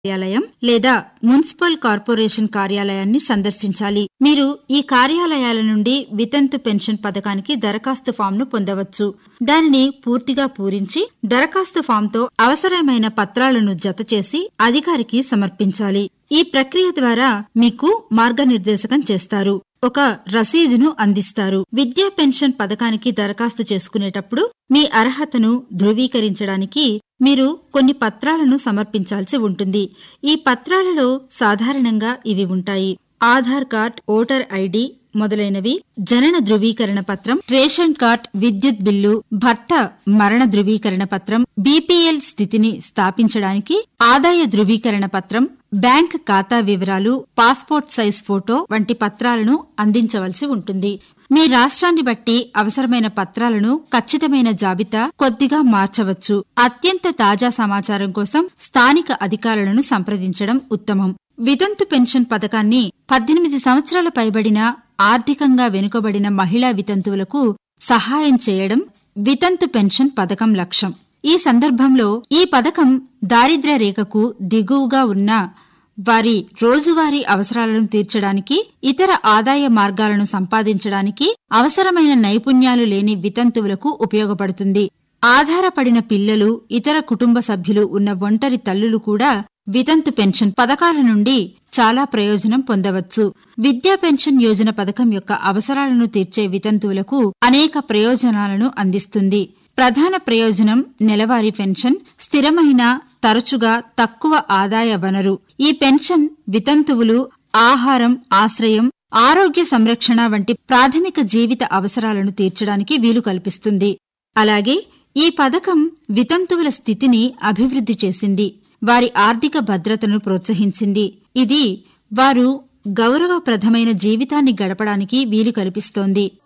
కార్యాలయం లేదా municipal corporation కార్యాలయాన్ని సందర్శించాలి మీరు ఈ కార్యాలయాల నుండి వితంతు పెన్షన్ పథకానికి దరఖాస్తు ఫామ్ను పొందవచ్చు దానిని పూర్తిగా పూరించి దరఖాస్తు ఫామ్తో అవసరమైన పత్రాలను జతచేసి అధికారికి సమర్పించాలి ఈ ప్రక్రియ ద్వారా మీకు మార్గనిర్దేశకం చేస్తారు ఒక రసీదును అందిస్తారు విద్యా పెన్షన్ పథకానికి దరఖాస్తు చేసుకునేటప్పుడు మీ అర్హతను ధృవీకరించడానికి మీరు కొన్ని పత్రాలను సమర్పించాల్సి ఉంటుంది ఈ పత్రాలలో సాధారణంగా ఇవి ఉంటాయి ఆధార్ కార్డ్ ఓటర్ ఐడి మొదలైనవి జనన ధృవీకరణ పత్రం రేషన్ కార్డ్ విద్యుత్ బిల్లు భర్త మరణ ధృవీకరణ పత్రం బీపీఎల్ స్థితిని స్థాపించడానికి ఆదాయ ధృవీకరణ పత్రం బ్యాంక్ ఖాతా వివరాలు పాస్పోర్ట్ సైజ్ ఫోటో వంటి పత్రాలను అందించవలసి ఉంటుంది మీ రాష్ట్రాన్ని బట్టి అవసరమైన పత్రాలను ఖచ్చితమైన జాబితా కొద్దిగా మార్చవచ్చు అత్యంత తాజా సమాచారం కోసం స్థానిక అధికారులను సంప్రదించడం ఉత్తమం వితంతు పెన్షన్ పథకాన్ని పద్దెనిమిది సంవత్సరాల పైబడిన ఆర్థికంగా వెనుకబడిన మహిళా వితంతువులకు సహాయం చేయడం వితంతు పెన్షన్ పథకం లక్ష్యం ఈ సందర్భంలో ఈ పథకం దారిద్ర్య రేఖకు దిగువగా ఉన్న వారి రోజువారీ అవసరాలను తీర్చడానికి ఇతర ఆదాయ మార్గాలను సంపాదించడానికి అవసరమైన నైపుణ్యాలు లేని వితంతువులకు ఉపయోగపడుతుంది ఆధారపడిన పిల్లలు ఇతర కుటుంబ సభ్యులు ఉన్న ఒంటరి తల్లులు కూడా వితంతు పెన్షన్ పథకాల నుండి చాలా ప్రయోజనం పొందవచ్చు విద్యా పెన్షన్ యోజన పథకం యొక్క అవసరాలను తీర్చే వితంతువులకు అనేక ప్రయోజనాలను అందిస్తుంది ప్రధాన ప్రయోజనం నెలవారీ పెన్షన్ స్థిరమైన తరచుగా తక్కువ ఆదాయ వనరు ఈ పెన్షన్ వితంతువులు ఆహారం ఆశ్రయం ఆరోగ్య సంరక్షణ వంటి ప్రాథమిక జీవిత అవసరాలను తీర్చడానికి వీలు కల్పిస్తుంది అలాగే ఈ పథకం వితంతువుల స్థితిని అభివృద్ధి చేసింది వారి ఆర్థిక భద్రతను ప్రోత్సహించింది ఇది వారు గౌరవప్రదమైన జీవితాన్ని గడపడానికి వీలు కల్పిస్తోంది